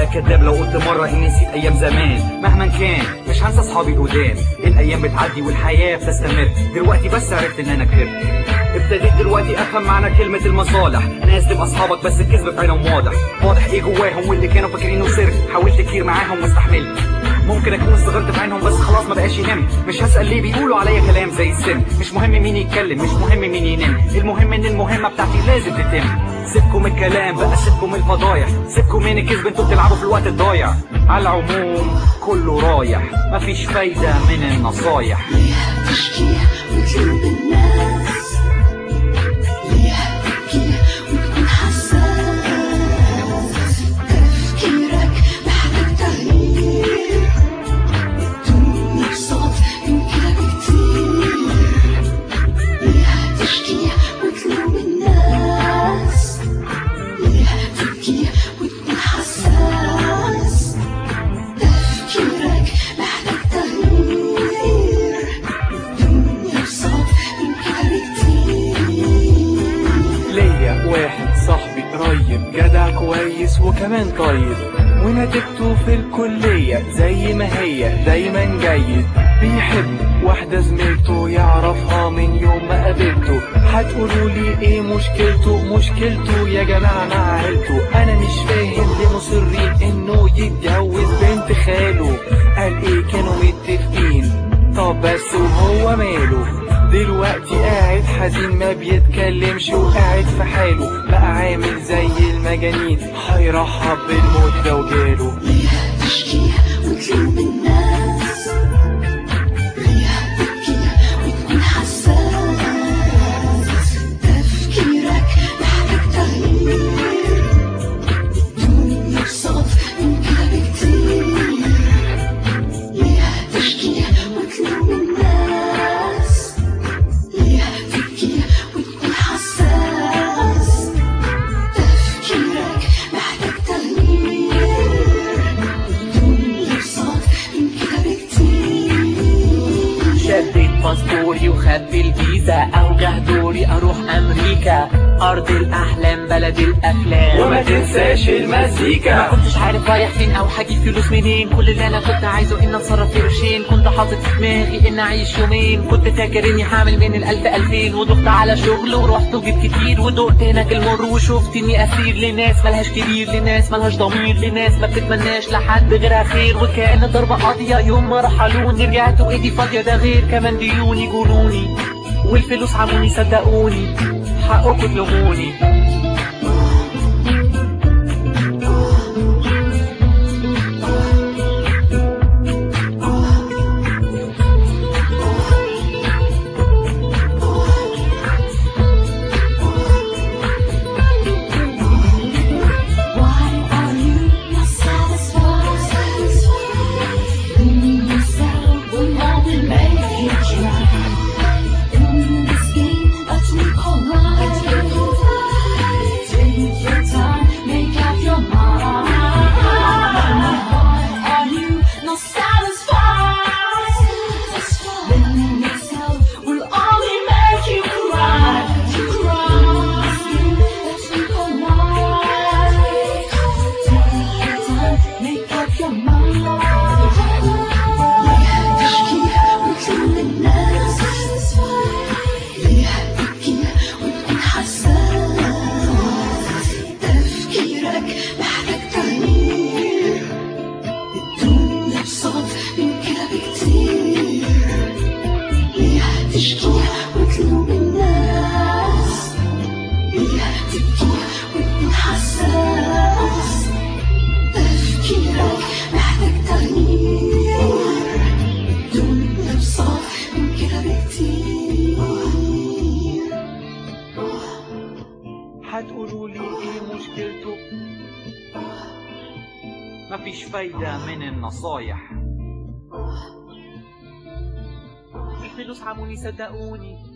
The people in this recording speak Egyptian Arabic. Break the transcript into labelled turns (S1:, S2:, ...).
S1: هبقى كداب لو قلت مرة اني نسيت ايام زمان مهما كان مش هنسى اصحابي القدام الايام بتعدي والحياة بتستمر دلوقتي بس عرفت ان انا كبرت ابتديت دلوقتي افهم معنى كلمة المصالح ناس تبقى اصحابك بس الكذب في عينهم واضح واضح ايه جواهم واللي كانوا فاكرينه سر حاولت كتير معاهم واستحملت ممكن اكون استغربت في عينهم بس خلاص ما بقاش يهم مش هسأل ليه بيقولوا عليا كلام زي السم مش مهم مين يتكلم مش مهم مين ينام المهم ان المهمة بتاعتي لازم تتم سيبكم الكلام بقى سيبكم الفضايح سيبكم من الكذب انتوا بتلعبوا في الوقت الضايع على العموم كله رايح مفيش فايدة من النصايح
S2: ليه تشكي وتلوم الناس ليه تبكي وتكون حساس تفكيرك محتاج تغيير الدنيا بصوت من كده بكتير ليه تشكي وتلوم الناس ليه تبكي وتكون حساس تفكيرك محتاج تغيير الدنيا بصوت من كده بكتير
S3: ليا واحد صاحبي قريب جدع كويس وكمان طيب ونتيجته في الكلية زي ما هي دايما جيد بيحب واحدة زميلته يعرفها من يوم ما قابلته هتقولوا لي ايه مشكلته مشكلته يا جماعة مع عيلته انا مش فاهم ليه مصرين انه يتجوز بنت خاله قال ايه كانوا متفقين طب بس وهو ماله دلوقتي قاعد حزين ما بيتكلمش وقاعد في حاله بقى عامل زي المجانين هيرحب بالموت لو جاله
S2: ليه تشكي وتلوم الناس ليه تبكي وتكون حساس تفكيرك محتاج تغيير الدنيا بصوت من كده بكتير ليه تشكي وتلوم الناس ليه تبكي وتكون حساس تفكيرك محتاج تغيير الدنيا بصوت من كده بكتير
S4: شديت باسبوري وخدت الفيزا اوجه دوري اروح امريكا ارض الاحلام بلد الافلام
S3: وما تنساش المزيكا
S4: ما كنتش عارف رايح فين او هجيب فلوس منين كل اللي انا كنت عايزه ان اتصرف في قرشين كنت حاطط في دماغي ان اعيش يومين كنت فاكر اني هعمل من الالف الفين ودخت على شغل ورحت وجيت كتير ودقت هناك المر وشفت اني اسير لناس ملهاش كبير لناس ملهاش ضمير لناس ما بتتمناش لحد غيرها خير وكان ضربة قاضية يوم ما رحلوني رجعت وايدي فاضية ده غير كمان ديون يقولوني والفلوس عموني صدقوني حقكم تلوموني
S2: Why are you not satisfied? Thinking yourself will only make you try. In this game that we call life, take your time, make up your mind. Why are you not satisfied? Thinking yourself will only make you cry. Cry. That we call life. Take your time, make up your mind. تشكي وتلوم الناس ليه تبكي وتكون حساس تفكيرك محتاج تغيير الدنيا بصوت من كده بكتير ليه تشكي وتلوم الناس ليه تبكي وتكون حساس تفكيرك محتاج تغيير الدنيا بصوت من كده بكتير
S1: هتقولوا لي ايه مشكلته مفيش فايدة من النصايح
S4: الفلوس عموني صدقوني